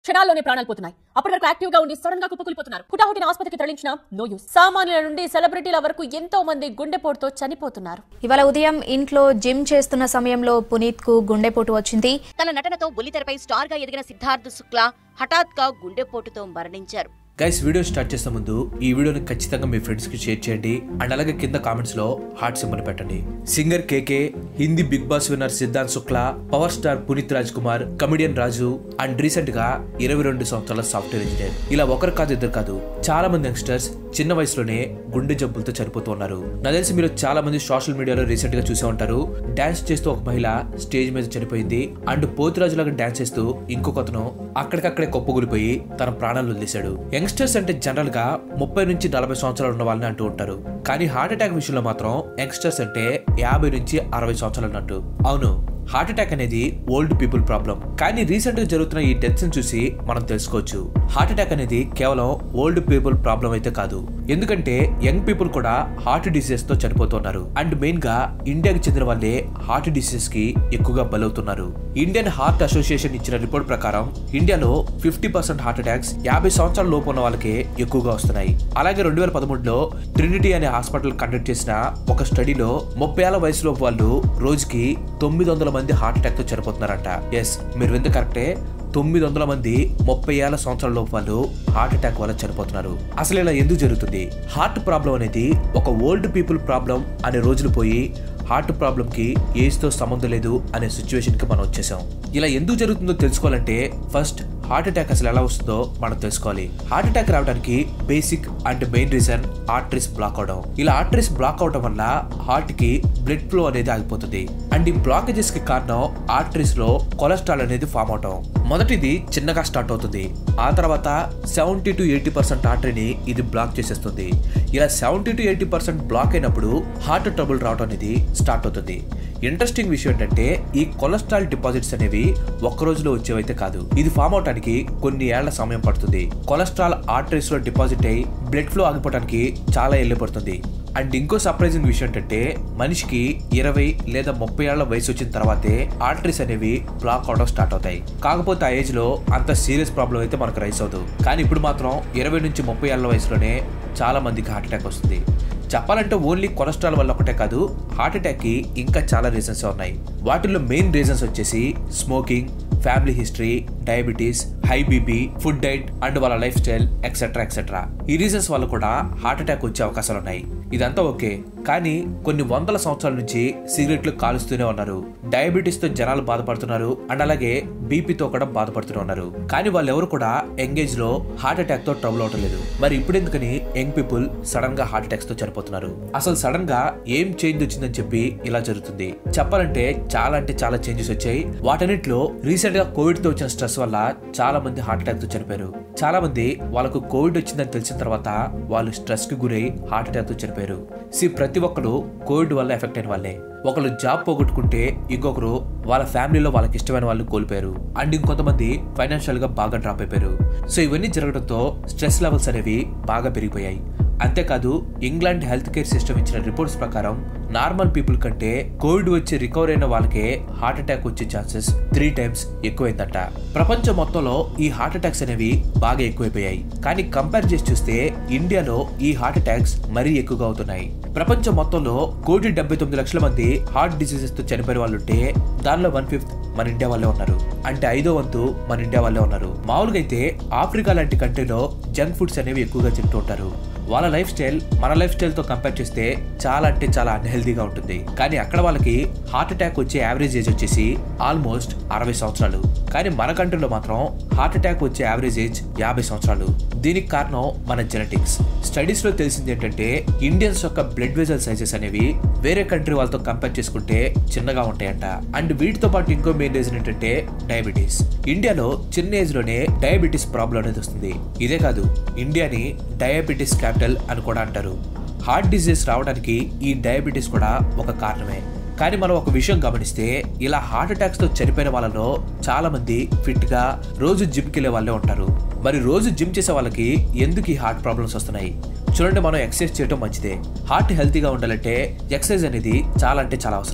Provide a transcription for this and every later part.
క్షణాల్లోనే ప్రాణాలు పోతున్నాయి అప్పటి వరకు యాక్టివ్ గా ఉండి సడన్ గా కుప్పకూలిపోతున్నారు హుటాహుటిన ఆసుపత్రికి తరలించిన నో యూస్ సామాన్యుల నుండి సెలబ్రిటీల వరకు ఎంతో మంది గుండెపోటుతో చనిపోతున్నారు ఇవాళ ఉదయం ఇంట్లో జిమ్ చేస్తున్న సమయంలో పునీత్ కు గుండెపోటు వచ్చింది తన నటనతో బుల్లితెరపై స్టార్ గా ఎదిగిన సిద్ధార్థ్ శుక్లా హఠాత్గా గుండెపోటుతో మరణించారు గైస్ వీడియో స్టార్ట్ చేసే ముందు ఈ వీడియోని ఖచ్చితంగా మీ ఫ్రెండ్స్ కి షేర్ చేయండి అండ్ అలాగే కింద కామెంట్స్ లో హార్ట్ సింబల్ పెట్టండి singer KK Hindi Bigg Boss winner Siddhant Shukla power star Puneeth Raj Kumar comedian Raju and recent గా ఇరవై రెండు సంవత్సరాల సాఫ్ట్వేర్ ఇంజనీర్ ఇలా ఒకరు కాదు ఇద్దరు కాదు చాలా మంది యంగ్స్టర్స్ చిన్న వయసులోనే గుండె జబ్బులతో చనిపోతూ ఉన్నారు నాకు తెలిసి మీరు చాలా మంది సోషల్ మీడియాలో రీసెంట్ గా చూసే ఉంటారు డాన్స్ చేస్తూ ఒక మహిళ స్టేజ్ మీద చనిపోయింది అండ్ పోతురాజు లాగా డాన్స్ చేస్తూ ఇంకొక అతను అక్కడికక్కడే కొప్పగూలిపోయి తన ప్రాణాలు వదిలేశాడు యంగ్స్టర్స్ అంటే జనరల్ గా ముప్పై నుంచి నలభై సంవత్సరాలు ఉన్న వాళ్ళని అంటూ ఉంటారు కానీ హార్ట్ అటాక్ విషయంలో మాత్రం యంగ్స్టర్స్ అంటే యాభై నుంచి అరవై సంవత్సరాలు అన్నట్టు అవును హార్ట్ అటాక్ అనేది ఓల్డ్ పీపుల్ ప్రాబ్లం కానీ రీసెంట్ గా జరుగుతున్న ఈ డెత్స్ చూసి మనం తెలుసుకోవచ్చు హార్ట్ అటాక్ అనేది కేవలం ఓల్డ్ పీపుల్ ప్రాబ్లం అయితే కాదు ఎందుకంటే యంగ్ పీపుల్ కూడా హార్ట్ డిసీజెస్ తో చనిపోతున్నారు అండ్ మెయిన్ గా ఇండియాకి చెందిన వాళ్ళే హార్ట్ డిసీజెస్ కి ఎక్కువగా బలవుతున్నారు ఇండియన్ హార్ట్ అసోసియేషన్ ఇచ్చిన రిపోర్ట్ ప్రకారం ఇండియాలో ఫిఫ్టీ పర్సెంట్ హార్ట్ అటాక్స్ యాభై సంవత్సరాల లోపు ఉన్న వాళ్ళకే ఎక్కువగా వస్తున్నాయి అలాగే రెండు వేల పదమూడులో ట్రినిటీ అనే హాస్పిటల్ కండక్ట్ చేసిన ఒక స్టడీలో ముప్పై ఏళ్ల వయసులో వాళ్ళు రోజుకి తొమ్మిది వందల మంది హార్ట్ అటాక్ తో చనిపోతున్నారంట ఎస్ మీరు వింది కరెక్టే తొమ్మిది వందల మంది ముప్పై ఏళ్ల సంవత్సరాల లోపు వాళ్ళు హార్ట్ అటాక్ వల్ల చనిపోతున్నారు అసలు ఇలా ఎందుకు జరుగుతుంది హార్ట్ ప్రాబ్లం అనేది ఒక ఓల్డ్ పీపుల్ ప్రాబ్లం అనే రోజులు పోయి హార్ట్ ప్రాబ్లం కి ఏజ్ తో సంబంధం లేదు అనే సిచ్యువేషన్ కి మనం వచ్చేసాం ఇలా ఎందుకు జరుగుతుందో తెలుసుకోవాలంటే ఫస్ట్ హార్ట్ అటాక్ అసలు ఎలా వస్తుందో మనం తెలుసుకోవాలి హార్ట్ అటాక్ రావడానికి basic and main reason arteries block అవడం ఇలా ఆర్టరీస్ బ్లాక్ అవడం వల్ల హార్ట్ కి బ్లడ్ ఫ్లో అనేది ఆగిపోతుంది అండ్ ఈ బ్లాకేజెస్ కి కారణం ఆర్టరీస్ లో కొలెస్ట్రాల్ అనేది ఫామ్ అవడం మొదటిది చిన్నగా స్టార్ట్ అవుతుంది ఆ తర్వాత సెవెంటీ టు ఎయిటీ పర్సెంట్ ఆర్టరీని ఇది బ్లాక్ చేసేస్తుంది ఇలా seventy to eighty percent block అయినప్పుడు హార్ట్ ట్రబుల్ రావడం అనేది స్టార్ట్ అవుతుంది ఇంట్రెస్టింగ్ విషయం ఏంటంటే ఈ కొలెస్ట్రాల్ డిపాజిట్స్ అనేవి ఒక్క రోజులో వచ్చేవైతే కాదు ఇది ఫామ్ అవడానికి కొన్ని ఏళ్ల సమయం పడుతుంది కొలెస్ట్రాల్ ఆర్టరీస్ లో డిపాజిట్ అయి బ్లడ్ ఫ్లో ఆగిపోవడానికి చాలా ఏళ్ళు పడుతుంది అండ్ ఇంకో సర్ప్రైజింగ్ విషయం ఏంటంటే మనిషికి ఇరవై లేదా ముప్పై ఏళ్ల వయసు వచ్చిన తర్వాతే ఆర్టరీస్ అనేవి బ్లాక్ అవడం స్టార్ట్ అవుతాయి కాకపోతే ఆ ఏజ్ లో అంత సీరియస్ ప్రాబ్లం అయితే మనకు రైస్ అవుతుంది కానీ ఇప్పుడు మాత్రం ఇరవై నుంచి ముప్పై ఏళ్ల వయసులోనే చాలా మందికి హార్ట్ అటాక్ వస్తుంది చెప్పాలంటే ఓన్లీ కొలెస్ట్రాల్ వల్ల ఒకటే కాదు హార్ట్ అటాక్ కి ఇంకా చాలా రీజన్స్ ఉన్నాయి వాటిల్లో మెయిన్ రీజన్స్ వచ్చేసి smoking family history diabetes high BP food diet and వాళ్ళ లైఫ్ స్టైల్ ఎక్సెట్రా ఎక్సెట్రా ఈ రీజన్స్ వల్ల కూడా హార్ట్ అటాక్ వచ్చే అవకాశాలు ఉన్నాయి ఇదంతా ఓకే కానీ కొన్ని వందల సంవత్సరాల నుంచి సిగరెట్లు కాలుస్తూనే ఉన్నారు డయాబెటీస్ తో జనాలు బాధపడుతున్నారు అండ్ అలాగే బీపీతో కూడా బాధపడుతూనే ఉన్నారు కానీ వాళ్ళు ఎవరు కూడా ఎంగేజ్ లో హార్ట్ అటాక్ తో ట్రబుల్ అవటం లేదు మరి ఇప్పుడు ఎందుకని యంగ్ పీపుల్ సడన్ గా హార్ట్ అటాక్స్ తో చనిపోతున్నారు అసలు సడన్ గా ఏం చేంజ్ వచ్చిందని చెప్పి ఇలా జరుగుతుంది చెప్పాలంటే చాలా అంటే చాలా చేంజెస్ వచ్చాయి వాటన్నిటిలో రీసెంట్ గా కోవిడ్ తో వచ్చిన స్ట్రెస్ వల్ల చాలా మంది హార్ట్ అటాక్ తో చనిపోయారు చాలా మంది వాళ్ళకు కోవిడ్ వచ్చిందని తెలిసిన తర్వాత వాళ్ళు స్ట్రెస్ కి గురై హార్ట్ అటాక్ తో చనిపోయారు సి ప్రతి ఒక్కరు కోవిడ్ వల్ల ఎఫెక్ట్ అయిన వాళ్ళే ఒకరు జాబ్ పోగొట్టుకుంటే ఇంకొకరు వాళ్ళ ఫ్యామిలీలో వాళ్ళకి ఇష్టమైన వాళ్ళు కోల్పోయారు అండ్ ఇంకొంతమంది ఫైనాన్షియల్ గా బాగా డ్రాప్ అయిపోయారు సో ఇవన్నీ జరగడంతో స్ట్రెస్ లెవెల్స్ అనేవి బాగా పెరిగిపోయాయి అంతేకాదు ఇంగ్లాండ్ హెల్త్ కేర్ సిస్టమ్ ఇచ్చిన రిపోర్ట్స్ ప్రకారం నార్మల్ పీపుల్ కంటే కోవిడ్ వచ్చి రికవర్ అయిన వాళ్ళకే హార్ట్ అటాక్ వచ్చే ఛాన్సెస్ త్రీ టైమ్స్ ఎక్కువైందంట ప్రపంచం మొత్తంలో ఈ హార్ట్ అటాక్స్ అనేవి బాగా ఎక్కువైపోయాయి కానీ కంపేర్ చేసి చూస్తే ఇండియాలో ఈ హార్ట్ అటాక్స్ మరీ ఎక్కువగా అవుతున్నాయి ప్రపంచం మొత్తంలో కోటి డెబ్బై తొమ్మిది లక్షల మంది హార్ట్ డిసీజెస్ తో చనిపోయిన వాళ్ళు ఉంటే దానిలో వన్ ఫిఫ్త్ మన ఇండియా వాళ్ళే ఉన్నారు అంటే ఐదో వంతు మన ఇండియా వాళ్ళే ఉన్నారు మామూలుగా అయితే ఆఫ్రికా లాంటి కంట్రీలో జంక్ ఫుడ్స్ అనేవి ఎక్కువగా తింటూ ఉంటారు వాళ్ళ లైఫ్ స్టైల్ మన లైఫ్ స్టైల్ తో కంపేర్ చేస్తే చాలా అంటే చాలా అన్హెల్దీగా ఉంటుంది కానీ అక్కడ వాళ్ళకి హార్ట్ అటాక్ వచ్చే యావరేజ్ ఏజ్ వచ్చేసి ఆల్మోస్ట్ అరవై సంవత్సరాలు కానీ మన కంట్రీలో మాత్రం హార్ట్ అటాక్ వచ్చే యావరేజ్ ఏజ్ యాభై సంవత్సరాలు దీనికి కారణం మన జెనెటిక్స్ స్టడీస్ లో తెలిసింది ఏంటంటే ఇండియన్స్ యొక్క బ్లడ్ వెజల్ సైజెస్ అనేవి వేరే కంట్రీ వాళ్ళతో కంపేర్ చేసుకుంటే చిన్నగా ఉంటాయంట అండ్ వీటితో పాటు ఇంకో మెయిన్ రీజన్ ఏంటంటే డయాబెటీస్ ఇండియాలో చిన్న ఏజ్ లోనే డయాబెటీస్ ప్రాబ్లం అనేది వస్తుంది ఇదే కాదు ఇండియాని డయాబెటీస్ క్యాపిటల్ అని కూడా అంటారు హార్ట్ డిసీజ్ రావడానికి ఈ డయాబెటీస్ కూడా ఒక కారణమే కానీ మనం ఒక విషయం గమనిస్తే ఇలా హార్ట్ అటాక్స్ తో చనిపోయిన వాళ్ళలో చాలా మంది ఫిట్ గా రోజు జిమ్ కి వెళ్ళే వాళ్ళే ఉంటారు మరి రోజు జిమ్ చేసే వాళ్ళకి ఎందుకు ఈ హార్ట్ ప్రాబ్లమ్స్ వస్తున్నాయి చూడండి మనం ఎక్సర్సైజ్ చేయడం మంచిదే హార్ట్ హెల్తీగా ఉండాలంటే ఎక్సర్సైజ్ అనేది చాలా అంటే చాలా అవసరం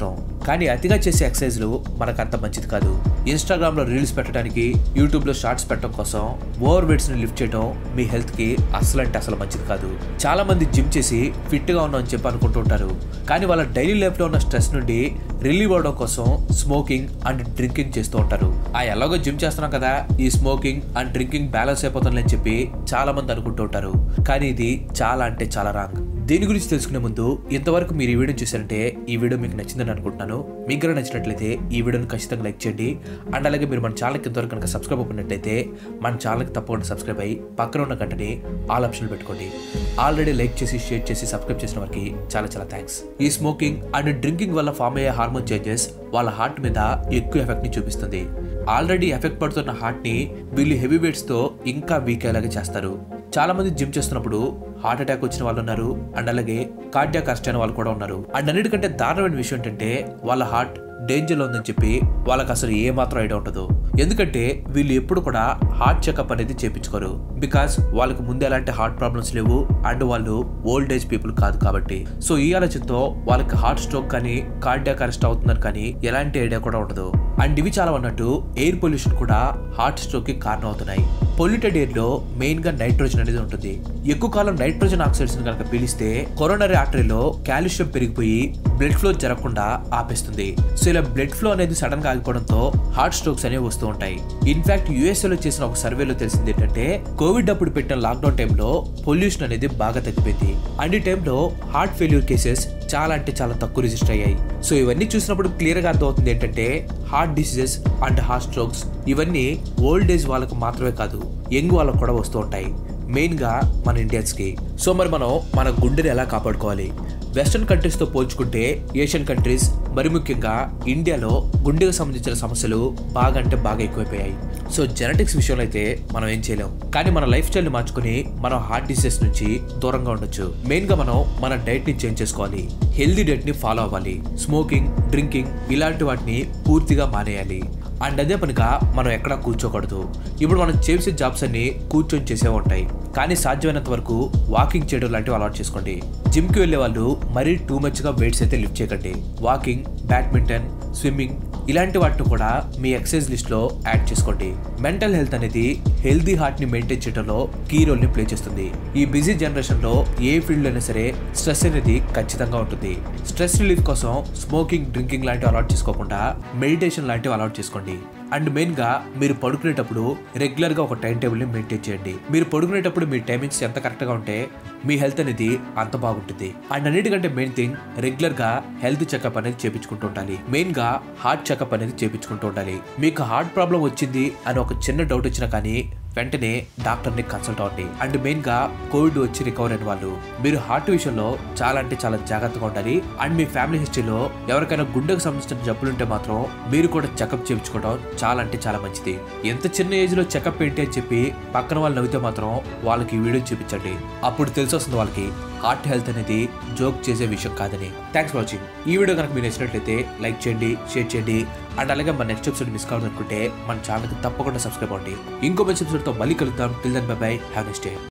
కానీ అతిగా చేసే ఎక్సర్సైజ్లు మనకు అంత మంచిది కాదు ఇన్స్టాగ్రామ్ లో రీల్స్ పెట్టడానికి యూట్యూబ్ లో షార్ట్స్ పెట్టడం కోసం ఓవర్ వెయిట్స్ ని లిఫ్ట్ చేయడం మీ హెల్త్ కి అసలు అంటే అసలు మంచిది కాదు చాలా మంది జిమ్ చేసి ఫిట్ గా ఉన్నాం అని చెప్పి అనుకుంటూ ఉంటారు కానీ వాళ్ళ డైలీ లైఫ్ లో ఉన్న స్ట్రెస్ నుండి రిలీవ్ అవడం కోసం స్మోకింగ్ అండ్ డ్రింకింగ్ చేస్తూ ఉంటారు ఆ ఎలాగో జిమ్ చేస్తున్నాం కదా ఈ స్మోకింగ్ అండ్ డ్రింకింగ్ బ్యాలెన్స్ అయిపోతుందని అని చెప్పి చాలా మంది అనుకుంటూ ఉంటారు కానీ ఇది చాలా అంటే చాలా రాంగ్ దీని గురించి తెలుసుకునే ముందు ఇంతవరకు మీరు ఈ వీడియో చూసారంటే ఈ వీడియో మీకు నచ్చిందని అనుకుంటున్నాను మీకు కనుక నచ్చినట్లయితే ఈ వీడియోని ఖచ్చితంగా లైక్ చేయండి అండ్ అలాగే మీరు మన ఛానల్కి ఇంతవరకు కనుక సబ్స్క్రైబ్ అవ్వనట్లయితే మన ఛానల్కి తప్పకుండా సబ్స్క్రైబ్ అయ్యి పక్కన ఉన్న గంటని ఆల్ ఆప్షన్ పెట్టుకోండి ఆల్రెడీ లైక్ చేసి షేర్ చేసి సబ్స్క్రైబ్ చేసిన వారికి చాలా చాలా థ్యాంక్స్ ఈ స్మోకింగ్ అండ్ డ్రింకింగ్ వల్ల ఫామ్ అయ్యే హార్మోన్ చేంజెస్ వాళ్ళ హార్ట్ మీద ఎక్కువ ఎఫెక్ట్ ని చూపిస్తుంది ఆల్రెడీ ఎఫెక్ట్ పడుతున్న హార్ట్ ని వీళ్ళు హెవీ వెయిట్స్ తో ఇంకా వీక్ అయ్యేలాగా చేస్తారు చాలా మంది జిమ్ చేస్తున్నప్పుడు హార్ట్ అటాక్ వచ్చిన వాళ్ళు ఉన్నారు అండ్ అలాగే కార్డియాక్ అరెస్ట్ అయిన వాళ్ళు కూడా ఉన్నారు అండ్ అన్నిటికంటే దారుణమైన విషయం ఏంటంటే వాళ్ళ హార్ట్ డేంజర్లో ఉందని చెప్పి వాళ్ళకి అసలు ఏ మాత్రం ఐడియా ఉండదు ఎందుకంటే వీళ్ళు ఎప్పుడు కూడా హార్ట్ చెకప్ అనేది చేపించుకోరు బికాస్ వాళ్ళకి ముందు ఎలాంటి హార్ట్ ప్రాబ్లమ్స్ లేవు అండ్ వాళ్ళు ఓల్డ్ ఏజ్ పీపుల్ కాదు కాబట్టి సో ఈ ఆలోచనతో వాళ్ళకి హార్ట్ స్ట్రోక్ కానీ కార్డియాక్ అరెస్ట్ అవుతున్నారు కానీ ఎలాంటి ఐడియా కూడా ఉండదు అండ్ ఇవి చాలా ఉన్నట్టు ఎయిర్ పొల్యూషన్ కూడా హార్ట్ స్ట్రోక్ కి కారణం అవుతున్నాయి పొల్యూటెడ్ ఎయిర్ లో మెయిన్ గా నైట్రోజన్ అనేది ఉంటుంది ఎక్కువ కాలం నైట్రోజన్ ఆక్సైడ్స్ కనుక పీలిస్తే కొరోనరీ ఆర్టరీలో కాల్షియం పెరిగిపోయి బ్లడ్ ఫ్లో జరగకుండా ఆపేస్తుంది సో ఇలా బ్లడ్ ఫ్లో అనేది సడన్ గా ఆగిపోవడంతో హార్ట్ స్ట్రోక్స్ అనేవి వస్తూ ఉంటాయి ఇన్ఫాక్ట్ యుఎస్ఏ లో చేసిన ఒక సర్వేలో తెలిసింది ఏంటంటే కోవిడ్ అప్పుడు పెట్టిన లాక్డౌన్ టైంలో పొల్యూషన్ అనేది బాగా తగ్గిపోయింది అండ్ ఈ టైంలో హార్ట్ ఫెయిల్యూర్ కేసెస్ చాలా అంటే చాలా తక్కువ రిజిస్టర్ అయ్యాయి సో ఇవన్నీ చూసినప్పుడు క్లియర్ గా అర్థమవుతుంది ఏంటంటే heart diseases and heart strokes ఇవన్నీ ఓల్డ్ ఏజ్ వాళ్ళకు మాత్రమే కాదు యంగ్ వాళ్ళకు కూడా వస్తూ ఉంటాయి మెయిన్ గా మన ఇండియన్స్ కి సో మరి మనం మన గుండెని ఎలా కాపాడుకోవాలి వెస్ట్రన్ కంట్రీస్ తో పోల్చుకుంటే ఏషియన్ కంట్రీస్ మరి ముఖ్యంగా ఇండియాలో గుండెకు సంబంధించిన సమస్యలు బాగా అంటే బాగా ఎక్కువైపోయాయి సో జెనెటిక్స్ విషయంలో అయితే మనం ఏం చేయలేం కానీ మన లైఫ్ స్టైల్ ని మార్చుకుని మనం హార్ట్ డిసీజెస్ నుంచి దూరంగా ఉండొచ్చు మెయిన్ గా మనం మన డైట్ ని చేంజ్ చేసుకోవాలి హెల్దీ డైట్ ని ఫాలో అవ్వాలి స్మోకింగ్ డ్రింకింగ్ ఇలాంటి వాటిని పూర్తిగా మానేయాలి అండ్ అదే పనిగా మనం ఎక్కడా కూర్చోకూడదు ఇప్పుడు మనం చేసే జాబ్స్ అన్ని కూర్చొని చేసే ఉంటాయి కానీ సాధ్యమైనంత వరకు వాకింగ్ చేయడం లాంటివి అలవాటు చేసుకోండి జిమ్ కి వెళ్లే వాళ్ళు మరీ టూ మచ్ గా వెయిట్స్ అయితే లిఫ్ట్ చేయకండి వాకింగ్ బ్యాడ్మింటన్ స్విమ్మింగ్ ఇలాంటి వాటిని కూడా మీ ఎక్సర్సైజ్ లిస్ట్ లో యాడ్ చేసుకోండి మెంటల్ హెల్త్ అనేది హెల్దీ హార్ట్ ని మెయింటైన్ చేయడంలో కీ రోల్ ని ప్లే చేస్తుంది ఈ బిజీ జనరేషన్ లో ఏ ఫీల్డ్ అయినా సరే స్ట్రెస్ అనేది ఖచ్చితంగా ఉంటుంది స్ట్రెస్ రిలీఫ్ కోసం స్మోకింగ్ డ్రింకింగ్ లాంటివి అలవాటు చేసుకోకుండా మెడిటేషన్ లాంటివి అలవాటు చేసుకోండి అండ్ మెయిన్ గా మీరు పడుకునేటప్పుడు రెగ్యులర్ గా ఒక టైం టేబుల్ ని మెయింటైన్ చేయండి మీరు పడుకునేటప్పుడు మీ టైమింగ్స్ ఎంత కరెక్ట్ గా ఉంటే మీ హెల్త్ అనేది అంత బాగుంటుంది అండ్ అన్నిటికంటే మెయిన్ థింగ్ రెగ్యులర్ గా హెల్త్ చెకప్ అనేది చేపించుకుంటూ ఉండాలి మెయిన్ గా హార్ట్ చెకప్ అనేది చేపించుకుంటూ ఉండాలి మీకు హార్ట్ ప్రాబ్లం వచ్చింది అని ఒక చిన్న డౌట్ వచ్చినా కానీ వెంటనే డాక్టర్ ని కన్సల్ట్ అవ్వండి అండ్ మెయిన్ గా కోవిడ్ వచ్చి రికవర్ అయిన వాళ్ళు మీరు హార్ట్ విషయంలో చాలా అంటే చాలా జాగ్రత్తగా ఉండాలి అండ్ మీ ఫ్యామిలీ హిస్టరీలో ఎవరికైనా గుండెకు సంబంధించిన జబ్బులు ఉంటే మాత్రం మీరు కూడా చెకప్ చేయించుకోవడం చాలా అంటే చాలా మంచిది ఎంత చిన్న ఏజ్ లో చెకప్ ఏంటి అని చెప్పి పక్కన వాళ్ళు నవ్వితే మాత్రం వాళ్ళకి ఈ వీడియో చూపించండి అప్పుడు తెలిసి వస్తుంది వాళ్ళకి హార్ట్ హెల్త్ అనేది జోక్ చేసే విషయం కాదని థ్యాంక్స్ ఫర్ వాచింగ్ ఈ వీడియో కనుక మీరు నచ్చినట్లయితే లైక్ చేయండి షేర్ చేయండి అండ్ అలాగే మన నెక్స్ట్ ఎపిసోడ్ మిస్ కావాలనుకుంటే మన ఛానల్కి తప్పకుండా సబ్స్క్రైబ్ అవ్వండి ఇంకో మంచి ఎపిసోడ్తో మళ్ళీ కలుద్దాం till then bye bye have next day